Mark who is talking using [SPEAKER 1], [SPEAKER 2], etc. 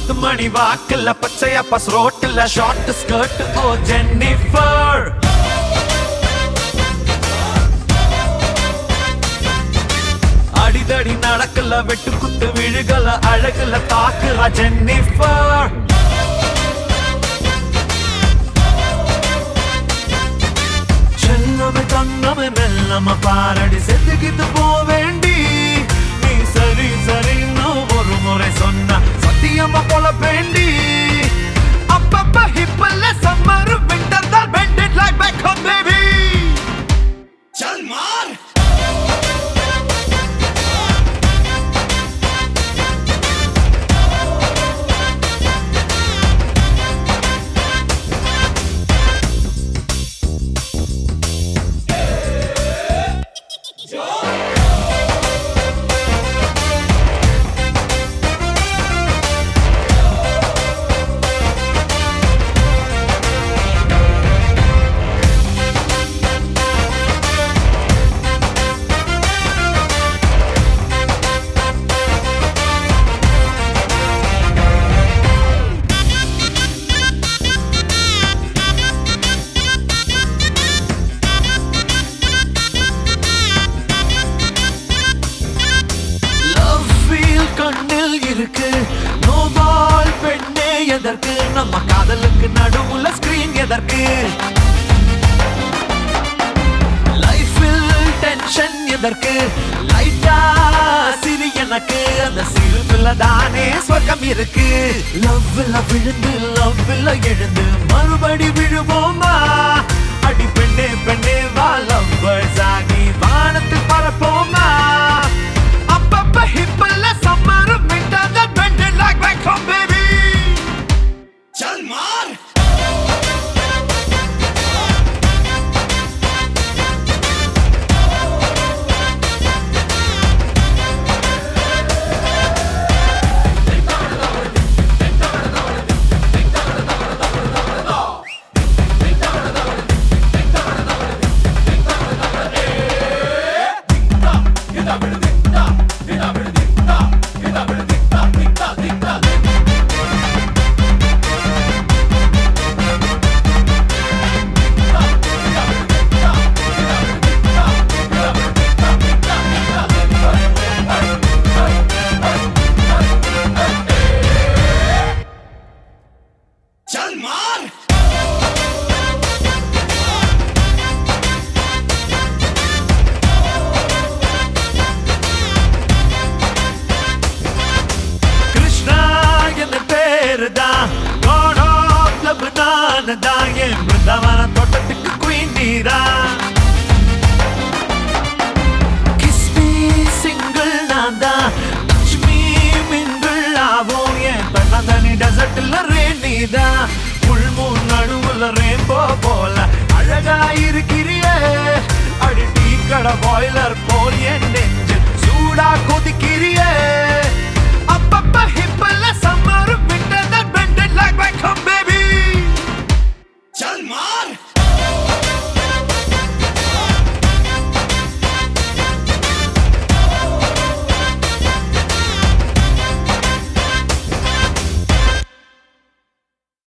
[SPEAKER 1] பத்து மணி வாக்குல பச்சையா பஸ் ரோட்டுல ஷார்ட் ஸ்கர்ட் ஓ ஜென்னிஃபர் அடிதடி நடக்கல வெட்டு குத்து விழுகல அழகுல தாக்குறா ஜென்னிஃபர் செல்லமே தங்கமே மெல்லம பாரடி செத்துக்கிட்டு போவேண்டி நீ சரி சரின்னு ஒரு முறை சொன்ன சத்தியமா போல வேண்டி அப்பப்ப ஹிப்பல்ல சம்மர் விண்டர் தான் bended like back home baby
[SPEAKER 2] चल मार
[SPEAKER 1] லவ் ஃபீல் கண்ணில் இருக்கு நோபால் பெண்ணே எதற்கு நம்ம காதலுக்கு நடுவுல ஸ்கிரீன் எதற்கு லைஃபில் டென்ஷன் எதற்கு லைட்டா சிரி எனக்கு அந்த சிரிப்புல தானே சொர்க்கம் இருக்கு லவ்ல விழுந்து லவ்ல எழுந்து மறுபடி விழுவோமா அடி பெண்ணே பெண்ணே வா லவ்வர்ஸ் ஆகி வானத்தில் பறப்போமா அப்பப்ப ஹிப்பல்ல summer winter that bended like back home baby
[SPEAKER 2] चल मार चल मार
[SPEAKER 1] கிருஷ்ணா என்ன பேருதான் God of love நானுதான் என் பிருந்தாவன தோட்டத்துக்கு குயின் நீரா Kiss me single நான் தான் Touch me mingle ஆவோம் என் தன்னந்தனி டெசர்ட்ல ரேன் நீதான் புல்மூன் நடுவுல ரெயின்போ போல அழகா இருக்கிறியே அடி டீ கடை பாய்லர் போல் என் நெஞ்சு சூடா கொதிக்கிறியே